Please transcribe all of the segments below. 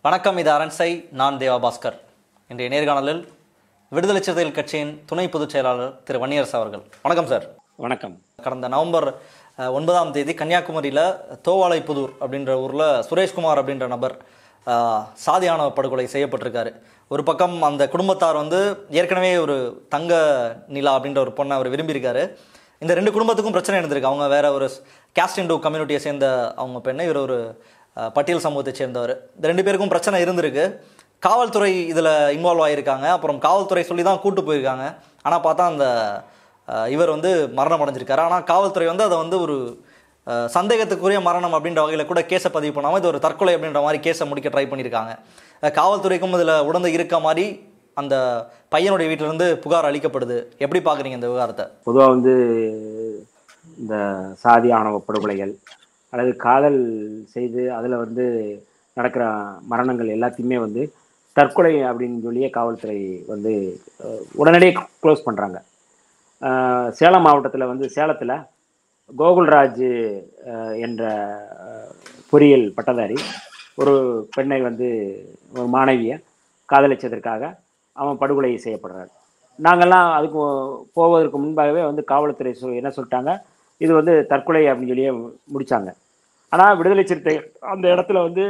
வணக்கம் இது அரண்சை நான் தேவா பாஸ்கர் இன்றைய நேர்காணலில் விடுதலை சிறுத்தைகள் கட்சியின் துணை பொதுச் செயலாளர் திரு வன்னியரசு அவர்கள் வணக்கம் சார் வணக்கம் கடந்த நவம்பர் அஹ், ஒன்பதாம் தேதி கன்னியாகுமரியில் தோவாளைப்புதூர் அப்படின்ற ஊரில் சுரேஷ்குமார் அப்படின்ற நபர் அஹ், சாதி ஆணவ படுகொலை செய்யப்பட்டிருக்காரு ஒரு பக்கம் அந்த குடும்பத்தார் வந்து ஏற்கனவே ஒரு தங்க நிலா அப்படின்ற ஒரு பொண்ணை அவர் விரும்பியிருக்காரு இந்த ரெண்டு குடும்பத்துக்கும் பிரச்சனை இருந்திருக்கு அவங்க வேற ஒரு கேஸ்ட் இண்டோ கம்யூனிட்டியை சேர்ந்த அவங்க பெண்ணை இவர் ஒரு அஹ், பட்டியல் சமூகத்தை சேர்ந்தவர் இந்த ரெண்டு பேருக்கும் பிரச்சனை இருந்திருக்கு காவல்துறை இதில் இன்வால்வ் ஆகியிருக்காங்க அப்புறம் காவல்துறை சொல்லி தான் கூட்டு போயிருக்காங்க ஆனால் பார்த்தா அந்த அஹ், இவர் வந்து மரணம் அடைஞ்சிருக்காரு ஆனால் காவல்துறை வந்து அதை வந்து ஒரு அஹ், சந்தேகத்துக்குரிய மரணம் அப்படின்ற வகையில் கூட கேஸை பதிவு பண்ணாமல் இது ஒரு தற்கொலை அப்படின்ற மாதிரி கேஸை முடிக்க ட்ரை பண்ணியிருக்காங்க அஹ், காவல்துறைக்கும் இதில் உடந்து இருக்க மாதிரி அந்த பையனுடைய வீட்டிலேருந்து புகார் அளிக்கப்படுது எப்படி பார்க்குறீங்க இந்த விவகாரத்தை பொதுவாக வந்து இந்த சாதி ஆணவ படுகொலைகள் அல்லது காதல் செய்து அதில் வந்து நடக்கிற மரணங்கள் எல்லாத்தையுமே வந்து தற்கொலை அப்படின்னு சொல்லியே காவல்துறை வந்து அஹ், உடனடியே க்ளோஸ் பண்ணுறாங்க சேலம் மாவட்டத்தில் வந்து சேலத்தில் கோகுல்ராஜ் அஹ், என்ற அஹ், பொறியியல் பட்டதாரி ஒரு பெண்ணை வந்து ஒரு மாணவியை காதலிச்சதற்காக அவன் படுகொலை செய்யப்படுறார் நாங்கள்லாம் அதுக்கு போவதற்கு முன்பாகவே வந்து காவல்துறை சொ என்ன சொல்லிட்டாங்க இது வந்து தற்கொலை அப்படின்னு சொல்லியே முடிச்சாங்க ஆனால் விடுதலை சிறுத்தை அந்த இடத்துல வந்து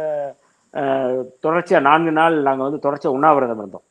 தொடர்ச்சியாக நான்கு நாள் நாங்கள் வந்து தொடர்ச்சியாக உண்ணாவிரதம் இருந்தோம்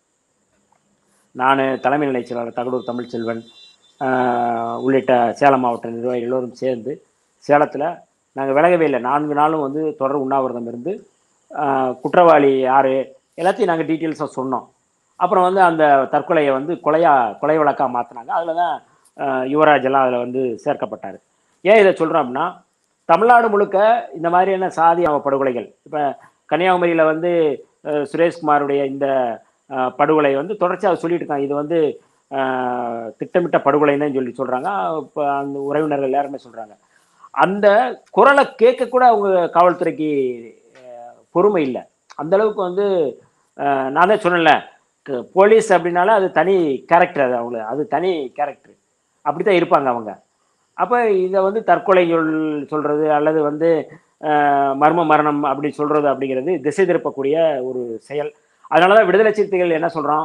நான் தலைமை நிலைச் செயலாளர் தகடூர் தமிழ்ச்செல்வன் ஆஹ், உள்ளிட்ட சேலம் மாவட்ட நிர்வாகிகள் எல்லோரும் சேர்ந்து சேலத்தில் நாங்கள் விலகவே இல்லை நான்கு நாளும் வந்து தொடர் உண்ணாவிரதம் இருந்து ஆஹ், குற்றவாளி யார் எல்லாத்தையும் நாங்கள் டீட்டெயில்ஸாக சொன்னோம் அப்புறம் வந்து அந்த தற்கொலையை வந்து கொலையா கொலை வழக்காக மாற்றினாங்க அதில் தான் ஆஹ், யுவராஜ் எல்லாம் அதில் வந்து சேர்க்கப்பட்டார் ஏன் இதை சொல்கிறோம் அப்படின்னா தமிழ்நாடு முழுக்க இந்த மாதிரியான சாதி அவ படுகொலைகள் இப்போ கன்னியாகுமரியில் வந்து அஹ், சுரேஷ்குமாருடைய இந்த அஹ், படுகொலை வந்து தொடர்ச்சியாக சொல்லிட்டு இருக்காங்க இது வந்து அஹ், திட்டமிட்ட படுகொலைன்னு சொல்லி சொல்கிறாங்க இப்போ அந்த உறவினர்கள் எல்லாருமே சொல்கிறாங்க அந்த குரலை கேட்க கூட அவங்க காவல்துறைக்கு அஹ், பொறுமை இல்லை அந்த அளவுக்கு வந்து அஹ், நான் தான் சொன்னேன்ல க- போலீஸ் அப்படின்னாலே அது தனி கேரக்டர் அது அவங்க அது தனி கேரக்டர் அப்படி தான் இருப்பாங்க அவங்க அப்போ இதை வந்து தற்கொலை சொல் சொல்கிறது அல்லது வந்து அஹ், மர்ம மரணம் அப்படி சொல்கிறது அப்படிங்கிறது திசை திருப்பக்கூடிய ஒரு செயல் அதனால தான் விடுதலை சிறுத்தைகள் என்ன சொல்கிறோம்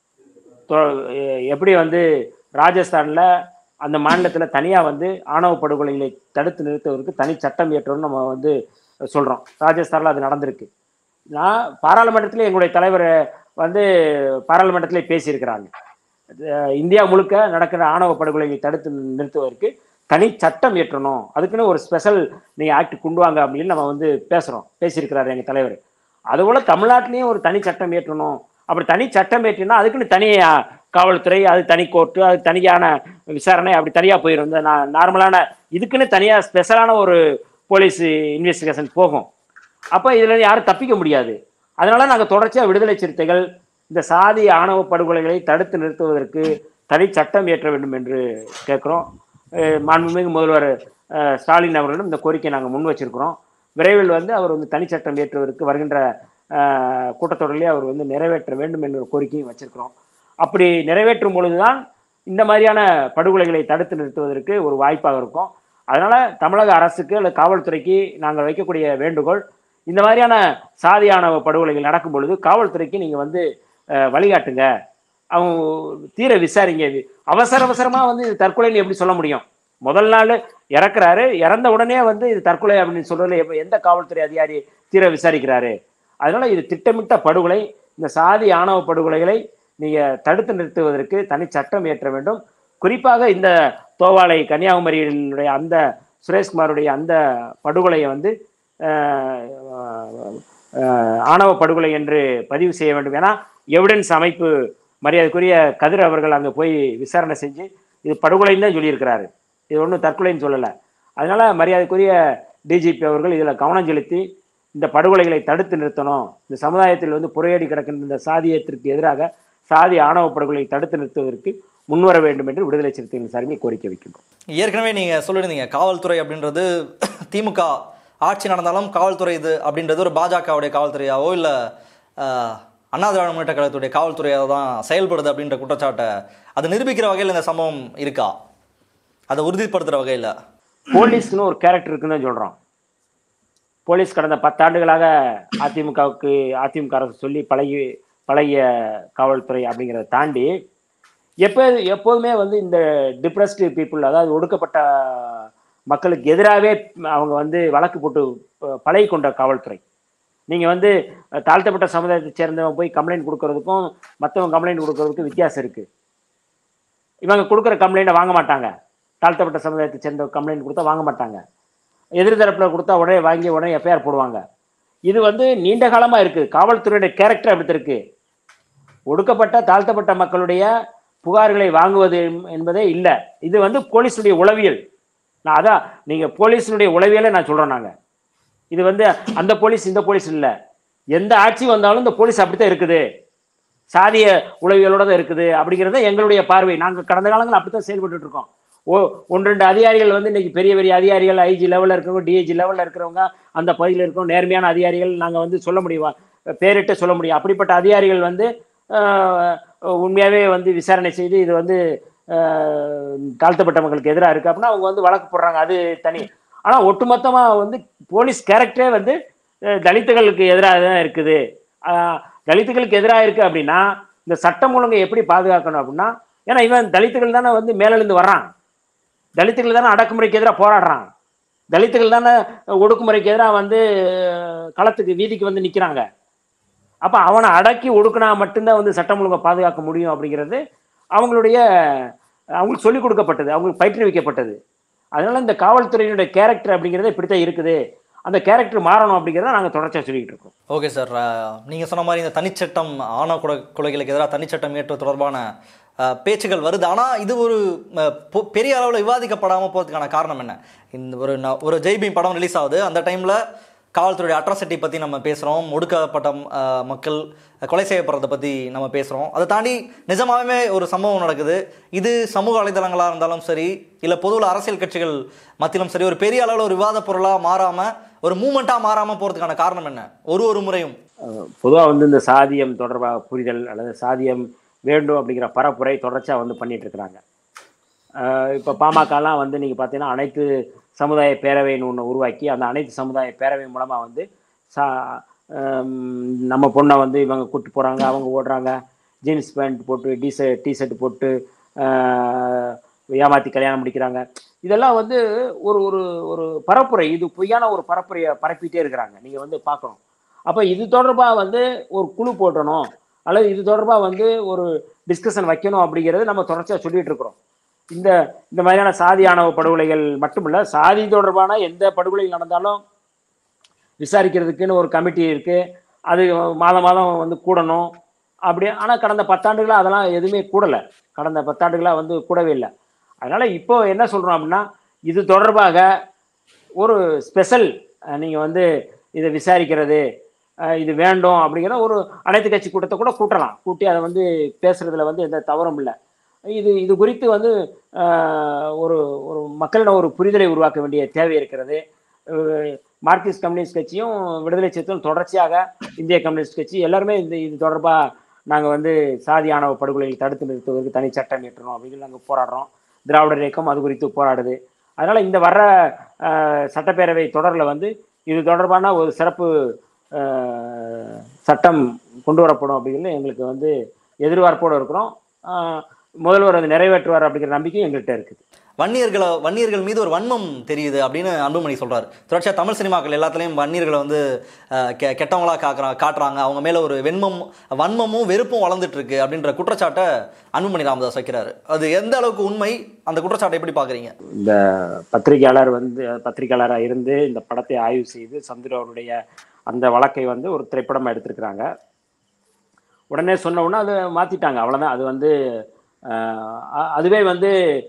எப்படி வந்து ராஜஸ்தானில் அந்த மாநிலத்தில் தனியாக வந்து ஆணவ படுகொலைகளை தடுத்து நிறுத்துவதற்கு தனி சட்டம் இயற்றணும்னு நம்ம வந்து சொல்கிறோம் ராஜஸ்தானில் அது நடந்திருக்கு நான் பாராளுமன்றத்திலே எங்களுடைய தலைவர் வந்து பாராளுமன்றத்திலே பேசியிருக்கிறாங்க அஹ் இந்தியா முழுக்க நடக்கிற ஆணவ படுகொலையை தடுத்து நிறுத்துவதற்கு தனி சட்டம் இயற்றணும் அதுக்குன்னு ஒரு ஸ்பெஷல் நீங்கள் ஆக்ட் கொண்டு வாங்க அப்படின்னு நம்ம வந்து பேசுகிறோம் பேசியிருக்கிறாரு எங்கள் தலைவர் அதுபோல் தமிழ்நாட்டிலையும் ஒரு தனி சட்டம் இயற்றணும் அப்படி தனி சட்டம் ஏற்றினா அதுக்குன்னு தனி அஹ், காவல்துறை அது தனி கோர்ட்டு அது தனியான விசாரணை அப்படி தனியாக போயிடும் இந்த நா- நார்மலான இதுக்குன்னு தனியாக ஸ்பெஷலான ஒரு போலீஸ் இன்வெஸ்டிகேஷன் போகும் அப்போ இதில் யாரும் தப்பிக்க முடியாது அதனால நாங்கள் தொடர்ச்சியாக விடுதலை சிறுத்தைகள் இந்த சாதி ஆணவ படுகொலைகளை தடுத்து நிறுத்துவதற்கு தனி சட்டம் இயற்ற வேண்டும் என்று கேட்குறோம் மாண்புமிகு முதல்வர் அஹ், ஸ்டாலின் அவர்களிடம் இந்த கோரிக்கையை நாங்கள் முன் வச்சிருக்கிறோம் விரைவில் வந்து அவர் வந்து தனி சட்டம் இயற்றுவதற்கு வருகின்ற அஹ், கூட்டத்தொடரிலே அவர் வந்து நிறைவேற்ற வேண்டும் என்ற கோரிக்கையும் வச்சிருக்கிறோம் அப்படி நிறைவேற்றும் பொழுதுதான் இந்த மாதிரியான படுகொலைகளை தடுத்து நிறுத்துவதற்கு ஒரு வாய்ப்பாக இருக்கும் அதனால தமிழக அரசுக்கு அல்லது காவல்துறைக்கு நாங்கள் வைக்கக்கூடிய வேண்டுகோள் இந்த மாதிரியான சாதி ஆணவ படுகொலைகள் நடக்கும் பொழுது காவல்துறைக்கு நீங்கள் வந்து அஹ், வழிகாட்டுங்க அவங்க தீர விசாரிங்க அவசர அவசரமாக வந்து இது தற்கொலைன்னு எப்படி சொல்ல முடியும் முதல் நாள் இறக்குறாரு இறந்த உடனே வந்து இது தற்கொலை அப்படின்னு சொல்றதுல எப்ப எந்த காவல்துறை அதிகாரி தீர விசாரிக்கிறாரு அதனால இது திட்டமிட்ட படுகொலை இந்த சாதி ஆணவ படுகொலைகளை நீங்க தடுத்து நிறுத்துவதற்கு தனி சட்டம் இயற்ற வேண்டும் குறிப்பாக இந்த தோவாளை கன்னியாகுமரியினுடைய அந்த சுரேஷ்குமாருடைய அந்த படுகொலையை வந்து அஹ், அஹ், ஆணவ படுகொலை என்று பதிவு செய்ய வேண்டும் ஏன்னா எவிடன்ஸ் அமைப்பு மரியாதைக்குரிய கதிர் அவர்கள் அங்கே போய் விசாரணை செஞ்சு இது படுகொலைன்னு தான் சொல்லியிருக்கிறாரு இது ஒன்றும் தற்கொலைன்னு சொல்லலை அதனால மரியாதைக்குரிய டிஜிபி அவர்கள் இதில் கவனம் செலுத்தி இந்த படுகொலைகளை தடுத்து நிறுத்தணும் இந்த சமுதாயத்தில் வந்து புறையடி கிடக்கின்ற இந்த சாதியத்திற்கு எதிராக சாதி ஆணவ படுகொலை தடுத்து நிறுத்துவதற்கு முன்வர வேண்டும் என்று விடுதலை சிறுத்தைகள் சார்பில் கோரிக்கை வைக்கின்றோம் ஏற்கனவே நீங்கள் சொல்லியிருந்தீங்க காவல்துறை அப்படின்றது திமுக ஆட்சி நடந்தாலும் காவல்துறை இது அப்படின்றது ஒரு பாஜகவுடைய காவல்துறையாவோ இல்லை அண்ணா திராவிட முன்னேற்ற கழகத்துடைய காவல்துறையாக தான் செயல்படுது அப்படின்ற குற்றச்சாட்டை அது நிரூபிக்கிற வகையில் இந்த சம்பவம் இருக்கா அதை உறுதிப்படுத்துகிற வகையில் போலீஸ்னு ஒரு கேரக்டர் இருக்குன்னு தான் சொல்றோம் போலீஸ் கடந்த பத்தாண்டுகளாக அதிமுகவுக்கு அதிமுக அரசு சொல்லி பழகி பழகிய காவல்துறை அப்படிங்கிறத தாண்டி எப்போ எப்போதுமே வந்து இந்த டிப்ரெஸ்டு பீப்புள் அதாவது ஒடுக்கப்பட்ட மக்களுக்கு எதிராகவே அவங்க வந்து வழக்கு போட்டு ப- பழகி கொண்ட காவல்துறை நீங்கள் வந்து அஹ், தாழ்த்தப்பட்ட சமுதாயத்தை சேர்ந்தவங்க போய் கம்ப்ளைண்ட் கொடுக்கறதுக்கும் மற்றவங்க கம்ப்ளைண்ட் கொடுக்கறதுக்கும் வித்தியாசம் இருக்குது இவங்க கொடுக்குற கம்ப்ளைண்ட்டை வாங்க மாட்டாங்க தாழ்த்தப்பட்ட சமுதாயத்தை சேர்ந்த கம்ப்ளைண்ட் கொடுத்தா வாங்க மாட்டாங்க எதிர்தரப்பில் கொடுத்தா உடனே வாங்கி உடனே எஃப்ஐஆர் போடுவாங்க இது வந்து நீண்ட காலமாக இருக்குது காவல்துறையுடைய கேரக்டர் அப்படி இருக்கு ஒடுக்கப்பட்ட தாழ்த்தப்பட்ட மக்களுடைய புகார்களை வாங்குவது எம்- என்பதே இல்லை இது வந்து போலீஸுடைய உளவியல் நான் அதான் நீங்கள் போலீஸினுடைய உளவியலை நான் சொல்கிறோம் நாங்கள் இது வந்து அந்த போலீஸ் இந்த போலீஸ் இல்லை எந்த ஆட்சி வந்தாலும் இந்த போலீஸ் அப்படித்தான் இருக்குது சாதிய உளவியலோட தான் இருக்குது அப்படிங்கிறது தான் எங்களுடைய பார்வை நாங்கள் கடந்த காலங்கள் அப்படித்தான் செயல்பட்டுட்டு இருக்கோம் ஓ ஒன்று ரெண்டு அதிகாரிகள் வந்து இன்னைக்கு பெரிய பெரிய அதிகாரிகள் ஐஜி லெவலில் இருக்கிறவங்க டிஐஜி லெவலில் இருக்கிறவங்க அந்த பகுதியில் இருக்கிறவங்க நேர்மையான அதிகாரிகள் நாங்கள் வந்து சொல்ல முடியும் பேரிட்டு சொல்ல முடியும் அப்படிப்பட்ட அதிகாரிகள் வந்து ஆஹ், உண்மையாகவே வந்து விசாரணை செய்து இது வந்து ஆஹ், தாழ்த்தப்பட்ட மக்களுக்கு எதிராக இருக்குது அப்படின்னா அவங்க வந்து வழக்கு போடுறாங்க அது தனி ஆனால் ஒட்டுமொத்தமாக வந்து போலீஸ் கேரக்டரே வந்து அஹ், தலித்துகளுக்கு எதிராக தான் இருக்குது ஆஹ், தலித்துகளுக்கு எதிராக இருக்குது அப்படின்னா இந்த சட்டம் ஒழுங்கை எப்படி பாதுகாக்கணும் அப்படின்னா ஏன்னா இவன் தலித்துகள் தானே வந்து மேலிருந்து வர்றான் தலித்துகள் தானே அடக்குமுறைக்கு எதிராக போராடுறான் தலித்துகள் தானே ஒடுக்குமுறைக்கு எதிராக வந்து அஹ், களத்துக்கு வீதிக்கு வந்து நிற்கிறாங்க அப்போ அவனை அடக்கி ஒடுக்குனா மட்டும்தான் வந்து சட்டம் ஒழுங்கை பாதுகாக்க முடியும் அப்படிங்கிறது அவங்களுடைய அவங்களுக்கு சொல்லிக் கொடுக்கப்பட்டது அவங்களுக்கு பயிற்றுவிக்கப்பட்டது அதனால இந்த காவல்துறையினுடைய கேரக்டர் அப்படிங்கிறது இப்படித்தான் இருக்குது அந்த கேரக்டர் மாறணும் அப்படிங்கிறத நாங்கள் தொடர்ச்சியாக சொல்லிக்கிட்டு இருக்கோம் ஓகே சார் நீங்கள் சொன்ன மாதிரி இந்த தனிச்சட்டம் ஆணவ கொலை கொலைகளுக்கு எதிராக தனிச்சட்டம் இயற்று தொடர்பான அஹ், பேச்சுகள் வருது ஆனால் இது ஒரு அஹ், பொ- பெரிய அளவில் விவாதிக்கப்படாமல் போகிறதுக்கான காரணம் என்ன இந்த ஒரு ந- ஒரு ஜெய்பீம் படம் ரிலீஸ் ஆகுது அந்த டைமில் காவல்துறையுடைய அட்ராசிட்டி பற்றி நம்ம பேசுகிறோம் ஒடுக்கப்பட்ட அஹ், மக்கள் கொலை செய்யப்படுறதை பற்றி நம்ம பேசுகிறோம் அதை தாண்டி நிஜமாகவே ஒரு சம்பவம் நடக்குது இது சமூக வலைதளங்களாக இருந்தாலும் சரி இல்லை பொதுவில் அரசியல் கட்சிகள் மத்தியிலும் சரி ஒரு பெரிய அளவில் ஒரு விவாத பொருளாக மாறாமல் ஒரு மூமெண்ட்டாக மாறாமல் போகிறதுக்கான காரணம் என்ன ஒரு ஒரு முறையும் பொதுவாக வந்து இந்த சாதியம் தொடர்பாக புரிதல் அல்லது சாதியம் வேண்டும் அப்படிங்கிற பரப்புரை தொடர்ச்சியாக வந்து பண்ணிட்டு இருக்கிறாங்க இப்போ பாமகலாம் வந்து நீங்கள் பார்த்தீங்கன்னா அனைத்து சமுதாய பேரவைன்னு ஒன்று உருவாக்கி அந்த அனைத்து சமுதாய பேரவை மூலமாக வந்து சா ஹம், நம்ம பொண்ணை வந்து இவங்க கூட்டு போகிறாங்க அவங்க ஓடுறாங்க ஜீன்ஸ் பேண்ட் போட்டு டிச டிஷர்ட் போட்டு ஆஹ், ஏமாத்தி கல்யாணம் முடிக்கிறாங்க இதெல்லாம் வந்து ஒரு ஒரு ஒரு பரப்புரை இது பொய்யான ஒரு பரப்புரையை பரப்பிட்டே இருக்கிறாங்க நீங்கள் வந்து பார்க்கணும் அப்போ இது தொடர்பாக வந்து ஒரு குழு போட்டணும் அல்லது இது தொடர்பாக வந்து ஒரு டிஸ்கஷன் வைக்கணும் அப்படிங்கிறது நம்ம தொடர்ச்சியாக சொல்லிட்டு இருக்கிறோம் இந்த இந்த மாதிரியான சாதி ஆணவ படுகொலைகள் மட்டுமல்ல சாதி தொடர்பான எந்த படுகொலை நடந்தாலும் விசாரிக்கிறதுக்குன்னு ஒரு கமிட்டி இருக்கு அது மாதம் மாதம் வந்து கூடணும் அப்படி ஆனால் கடந்த பத்தாண்டுகளாக அதெல்லாம் எதுவுமே கூடலை கடந்த பத்தாண்டுகளாக வந்து கூடவே இல்லை அதனால இப்போ என்ன சொல்றோம் அப்படின்னா இது தொடர்பாக ஒரு ஸ்பெஷல் நீங்கள் வந்து இதை விசாரிக்கிறது அஹ், இது வேண்டும் அப்படிங்கிற ஒரு அனைத்து கட்சி கூட்டத்தை கூட கூட்டலாம் கூட்டி அதை வந்து பேசுறதுல வந்து எந்த தவறும் இல்லை இது இது குறித்து வந்து அஹ், ஒரு ஒரு மக்களிடம் ஒரு புரிதலை உருவாக்க வேண்டிய தேவை இருக்கிறது அஹ், மார்க்சிஸ்ட் கம்யூனிஸ்ட் கட்சியும் விடுதலை சிறுத்தையும் தொடர்ச்சியாக இந்திய கம்யூனிஸ்ட் கட்சி எல்லாருமே இந்த இது தொடர்பாக நாங்கள் வந்து சாதி ஆணவ படுகொலையை தடுத்து நிறுத்துவதற்கு தனி சட்டம் இயற்றணும் அப்படின்னு நாங்கள் போராடுறோம் திராவிடர் இயக்கம் அது குறித்து போராடுது அதனால இந்த வர்ற அஹ், சட்டப்பேரவை தொடரில் வந்து இது தொடர்பான ஒரு சிறப்பு அஹ், சட்டம் கொண்டு வரப்படும் அப்படிங்கிறது எங்களுக்கு வந்து எதிர்பார்ப்போடு இருக்கிறோம் அஹ், முதல்வர் அதை நிறைவேற்றுவார் அப்படிங்கிற நம்பிக்கையும் எங்கள்கிட்ட இருக்குது வன்னியர்களை வன்னியர்கள் மீது ஒரு வன்மம் தெரியுது அப்படின்னு அன்புமணி சொல்றாரு தொடர்ச்சியாக தமிழ் சினிமாக்கள் எல்லாத்துலேயும் வன்னியர்களை வந்து அஹ், கெ கெட்டவங்களா காக்குறா காட்டுறாங்க அவங்க மேலே ஒரு வெண்மம் வன்மமும் வெறுப்பும் வளர்ந்துட்டு இருக்கு அப்படின்ற குற்றச்சாட்டை அன்புமணி ராமதாஸ் வைக்கிறாரு அது எந்த அளவுக்கு உண்மை அந்த குற்றச்சாட்டை எப்படி பார்க்குறீங்க இந்த பத்திரிகையாளர் வந்து பத்திரிகையாளராக இருந்து இந்த படத்தை ஆய்வு செய்து சந்துரு அவருடைய அந்த வழக்கை வந்து ஒரு திரைப்படமாக எடுத்திருக்கிறாங்க உடனே சொன்ன உடனே அதை மாற்றிட்டாங்க அவ்வளோதான் அது வந்து ஆஹ், அ- அதுவே வந்து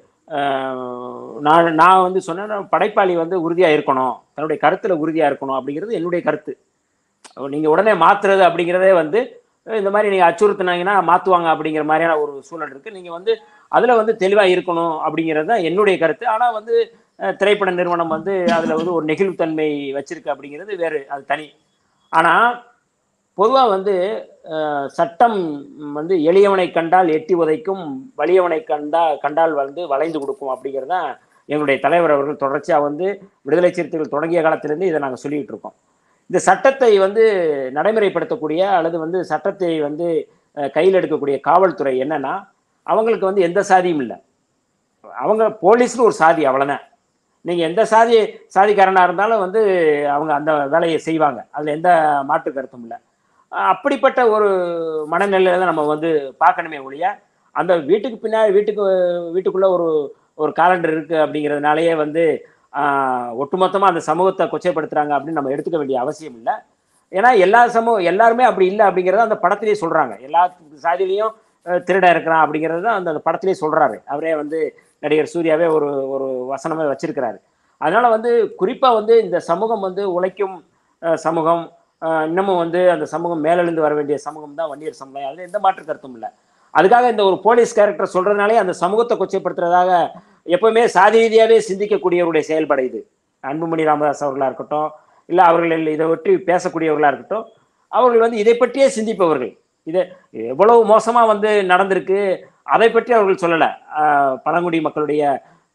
ஆஹ், நான் நான் வந்து சொன்னேன் படைப்பாளி வந்து உறுதியாக இருக்கணும் தன்னுடைய கருத்தில் உறுதியாக இருக்கணும் அப்படிங்கிறது என்னுடைய கருத்து நீங்கள் உடனே மாற்றுறது அப்படிங்கிறதே வந்து இந்த மாதிரி நீங்கள் அச்சுறுத்துனாங்கன்னா மாற்றுவாங்க அப்படிங்கிற மாதிரியான ஒரு சூழல் இருக்குது நீங்கள் வந்து அதில் வந்து தெளிவாக இருக்கணும் அப்படிங்கிறது தான் என்னுடைய கருத்து ஆனால் வந்து அஹ், திரைப்பட நிறுவனம் வந்து அதில் வந்து ஒரு நெகிழ்வுத்தன்மை வச்சிருக்கு அப்படிங்கிறது வேறு அது தனி ஆனால் பொதுவாக வந்து அஹ், சட்டம் வந்து எளியவனை கண்டால் எட்டி உதைக்கும் வலியவனை கண்டா கண்டால் வந்து வளைந்து கொடுக்கும் அப்படிங்கிறது தான் எங்களுடைய தலைவர் அவர்கள் தொடர்ச்சியாக வந்து விடுதலை சிறுத்தைகள் தொடங்கிய காலத்திலேருந்து இதை நாங்கள் சொல்லிக்கிட்டு இருக்கோம் இந்த சட்டத்தை வந்து நடைமுறைப்படுத்தக்கூடிய அல்லது வந்து சட்டத்தை வந்து அஹ், கையில் எடுக்கக்கூடிய காவல்துறை என்னன்னா அவங்களுக்கு வந்து எந்த சாதியும் இல்லை அவங்க போலீஸ்னு ஒரு சாதி அவ்வளோதான் நீங்கள் எந்த சாதி சாதிக்காரனாக இருந்தாலும் வந்து அவங்க அந்த வேலையை செய்வாங்க அதில் எந்த மாற்று கருத்தும் இல்லை அஹ் அப்படிப்பட்ட ஒரு மனநிலையில தான் நம்ம வந்து பார்க்கணுமே ஒழிய அந்த வீட்டுக்கு பின்னாடி வீட்டுக்கு வீட்டுக்குள்ளே ஒரு ஒரு காலண்டர் இருக்குது அப்படிங்கிறதுனாலயே வந்து ஆஹ், ஒட்டுமொத்தமா அந்த சமூகத்தை கொச்சைப்படுத்துறாங்க அப்படின்னு நம்ம எடுத்துக்க வேண்டிய அவசியம் இல்லை ஏன்னா எல்லா சமூகம் எல்லாருமே அப்படி இல்லை அப்படிங்கிறத அந்த படத்திலேயே சொல்றாங்க எல்லா சாதியிலையும் அஹ், திருடன் இருக்கிறான் அப்படிங்கிறது தான் அந்த அந்த படத்திலேயே சொல்றாரு அவரே வந்து நடிகர் சூர்யாவே ஒரு ஒரு வசனமே வச்சிருக்கிறாரு அதனால வந்து குறிப்பா வந்து இந்த சமூகம் வந்து உழைக்கும் அஹ், சமூகம் அஹ், இன்னமும் வந்து அந்த சமூகம் மேலெழுந்து வர வேண்டிய சமூகம் தான் வன்னியர் சமுதாயம் அதுல எந்த மாற்று கருத்தும் இல்லை அதுக்காக இந்த ஒரு போலீஸ் கேரக்டர் சொல்றதுனாலே அந்த சமூகத்தை கொச்சைப்படுத்துறதாக எப்பவுமே சாதி ரீதியாவே சிந்திக்கக்கூடியவருடைய செயல்பாடு இது அன்புமணி ராமதாஸ் அவர்களா இருக்கட்டும் இல்ல அவர்கள் இதை பற்றி பேசக்கூடியவர்களா இருக்கட்டும் அவர்கள் வந்து இதை பற்றியே சிந்திப்பவர்கள் இது எவ்வளவு மோசமா வந்து நடந்திருக்கு அதை பற்றி அவர்கள் சொல்லல ஆஹ் பழங்குடி மக்களுடைய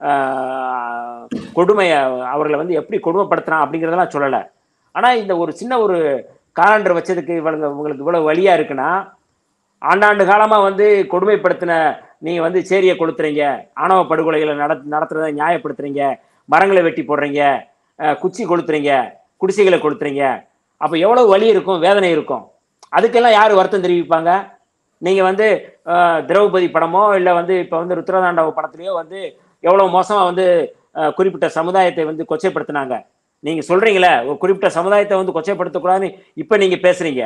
ஆஹ் கொடுமையை அவர்களை வந்து எப்படி கொடுமைப்படுத்துறான் அப்படிங்கிறதெல்லாம் சொல்லல ஆனா இந்த ஒரு சின்ன ஒரு காலண்டர் வச்சதுக்கு இவங்க உங்களுக்கு இவ்வளவு வழியா இருக்குன்னா ஆண்டாண்டு காலமா வந்து கொடுமைப்படுத்தின நீங்க வந்து சேரியை கொளுத்துறீங்க ஆணவ படுகொலைகளை நட நடத்துறதை நியாயப்படுத்துறீங்க மரங்களை வெட்டி போடுறீங்க அஹ் குச்சி கொளுத்துறீங்க குடிசைகளை கொளுத்துறீங்க அப்ப எவ்வளவு வலி இருக்கும் வேதனை இருக்கும் அதுக்கெல்லாம் யார் வருத்தம் தெரிவிப்பாங்க நீங்க வந்து அஹ், திரௌபதி படமோ இல்லை வந்து இப்போ வந்து ருத்ரதாண்டவ படத்துலயோ வந்து எவ்வளவு மோசமா வந்து அஹ், குறிப்பிட்ட சமுதாயத்தை வந்து கொச்சைப்படுத்துனாங்க நீங்க சொல்றீங்களே ஒரு குறிப்பிட்ட சமுதாயத்தை வந்து கொச்சைப்படுத்தக்கூடாதுன்னு இப்போ நீங்க பேசுறீங்க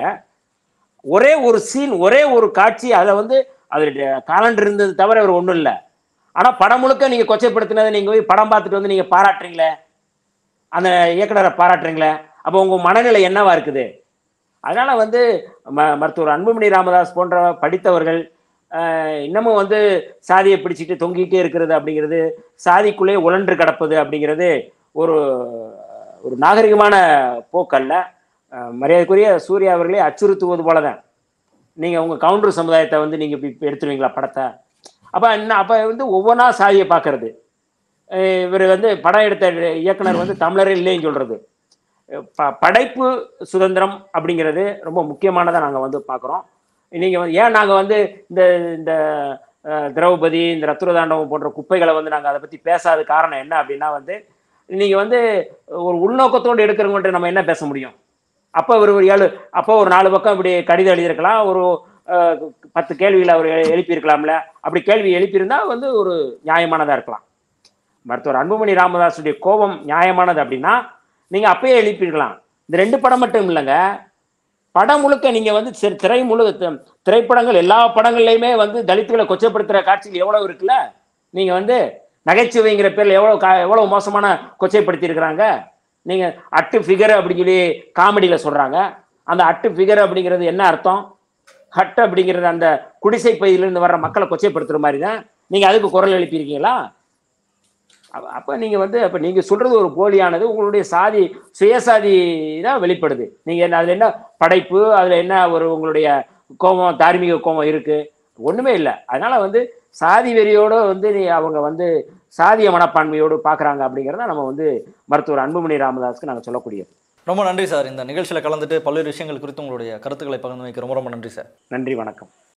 ஒரே ஒரு சீன் ஒரே ஒரு காட்சி அதில் வந்து அது காலண்டர் இருந்தது தவிர அவர் ஒன்றும் இல்லை ஆனால் படம் முழுக்க நீங்கள் கொச்சைப்படுத்தினதை நீங்கள் போய் படம் பார்த்துட்டு வந்து நீங்கள் பாராட்டுறீங்களே அந்த இயக்குனரை பாராட்டுறீங்களே அப்போ உங்கள் மனநிலை என்னவா இருக்குது அதனால வந்து ம மருத்துவர் அன்புமணி ராமதாஸ் போன்ற படித்தவர்கள் ஆஹ், இன்னமும் வந்து சாதியை பிடிச்சிட்டு தொங்கிட்டே இருக்கிறது அப்படிங்கிறது சாதிக்குள்ளே உழன்று கிடப்பது அப்படிங்கிறது ஒரு ஒரு நாகரிகமான போக்கல்ல ஆஹ், மரியாதைக்குரிய சூர்யா அவர்களே அச்சுறுத்துவது போல தான் நீங்கள் உங்கள் கவுண்டர் சமுதாயத்தை வந்து நீங்கள் இப்போ எடுத்துருவீங்களா படத்தை அப்போ என்ன அப்போ வந்து ஒவ்வொன்றா சாதியை பார்க்கறது இவர் வந்து படம் எடுத்த இயக்குனர் வந்து தமிழரே இல்லைன்னு சொல்றது ப- படைப்பு சுதந்திரம் அப்படிங்கிறது ரொம்ப முக்கியமானதாக நாங்கள் வந்து பார்க்குறோம் நீங்கள் வந்து ஏன் நாங்கள் வந்து இந்த இந்த அஹ், திரௌபதி இந்த ரத்துரதாண்டவம் போன்ற குப்பைகளை வந்து நாங்கள் அதை பற்றி பேசாத காரணம் என்ன அப்படின்னா வந்து நீங்கள் வந்து ஒரு உள்நோக்கத்தோடு எடுக்கிறவங்கள்ட்ட நம்ம என்ன பேச முடியும் அப்போ ஒரு ஒரு ஏழு அப்போ ஒரு நாலு பக்கம் இப்படி கடிதம் எழுதியிருக்கலாம் ஒரு அஹ், பத்து கேள்விகளை அவர் எழு- எழுப்பியிருக்கலாம்ல அப்படி கேள்வி எழுப்பியிருந்தா வந்து ஒரு நியாயமானதாக இருக்கலாம் மருத்துவர் அன்புமணி ராமதாஸுடைய கோபம் நியாயமானது அப்படின்னா நீங்க அப்பயே எழுப்பியிருக்கலாம் இந்த ரெண்டு படம் மட்டும் இல்லைங்க படம் முழுக்க நீங்க வந்து சி- திரை முழு தி- திரைப்படங்கள் எல்லா படங்கள்லையுமே வந்து தலித்துகளை கொச்சைப்படுத்துற காட்சிகள் எவ்வளவு இருக்குல்ல நீங்க வந்து நகைச்சுவைங்கிற பேர்ல எவ்வளவு கா- எவ்வளவு மோசமான கொச்சைப்படுத்தி இருக்கிறாங்க நீங்க அட்டு ஃபிகர் அப்படின்னு சொல்லி காமெடியில சொல்றாங்க அந்த அட்டு ஃபிகர் அப்படிங்கிறது என்ன அர்த்தம் ஹட் அப்படிங்கிறது அந்த குடிசை பகுதியிலிருந்து வர்ற மக்களை கொச்சைப்படுத்துற மாதிரி தான் நீங்க அதுக்கு குரல் எழுப்பியிருக்கீங்களா அப்ப- அப்ப நீங்க வந்து அப்ப நீங்க சொல்றது ஒரு போலியானது உங்களுடைய சாதி சுயசாதி தான் வெளிப்படுது நீங்க என்ன அதுல என்ன படைப்பு அதுல என்ன ஒரு உங்களுடைய கோபம் தார்மீக கோபம் இருக்கு ஒண்ணுமே இல்லை அதனால வந்து சாதி வெறியோட வந்து நீ அவங்க வந்து சாதிய மனப்பான்மையோடு பாக்குறாங்க அப்படிங்கிறத நம்ம வந்து மருத்துவர் அன்புமணி ராமதாஸ்க்கு நாங்க சொல்லக்கூடியது ரொம்ப நன்றி சார் இந்த நிகழ்ச்சியில் கலந்துட்டு பல்வேறு விஷயங்கள் குறித்து உங்களுடைய கருத்துக்களை பகிர்ந்து வைக்க ரொம்ப ரொம்ப நன்றி சார் நன்றி வணக்கம்